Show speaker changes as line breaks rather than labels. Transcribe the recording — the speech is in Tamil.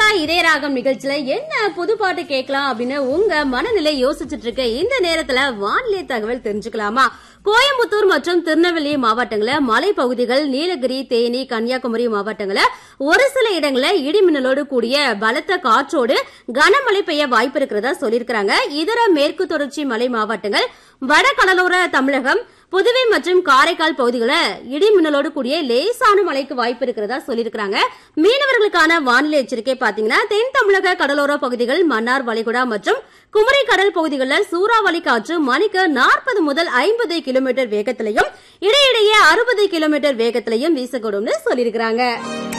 அடுத்ததா இதய ராகம் நிகழ்ச்சியில என்ன புது பாட்டு கேட்கலாம் அப்படின்னு உங்க மனநிலை யோசிச்சுட்டு இருக்க இந்த நேரத்துல வானிலை தகவல் தெரிஞ்சுக்கலாமா கோயம்புத்தூர் மற்றும் திருநெல்வேலி மாவட்டங்கள மலைப்பகுதிகள் நீலகிரி தேனி கன்னியாகுமரி மாவட்டங்கள ஒரு சில இடங்கள்ல இடிமின்னலோடு கூடிய பலத்த காற்றோடு கனமழை பெய்ய வாய்ப்பு இருக்கிறதா சொல்லியிருக்கிறாங்க இதர மேற்கு தொடர்ச்சி மலை மாவட்டங்கள் வட கடலோர தமிழகம் புதுவை மற்றும் காரைக்கால் பகுதிகளில் இடி மின்னலோடு கூடிய லேசான மழைக்கு வாய்ப்பு இருக்கிறதா சொல்லியிருக்கிறாங்க மீனவர்களுக்கான வானிலை எச்சரிக்கை பாத்தீங்கன்னா தென் தமிழக கடலோர பகுதிகள் மன்னார் வளைகுடா மற்றும் குமரி கடல் பகுதிகளில் சூறாவளி காற்று மணிக்கு நாற்பது முதல் ஐம்பது கிலோமீட்டர் வேகத்திலையும் இடையிடையே அறுபது கிலோமீட்டர் வேகத்திலையும் வீசக்கூடும்னு சொல்லியிருக்கிறாங்க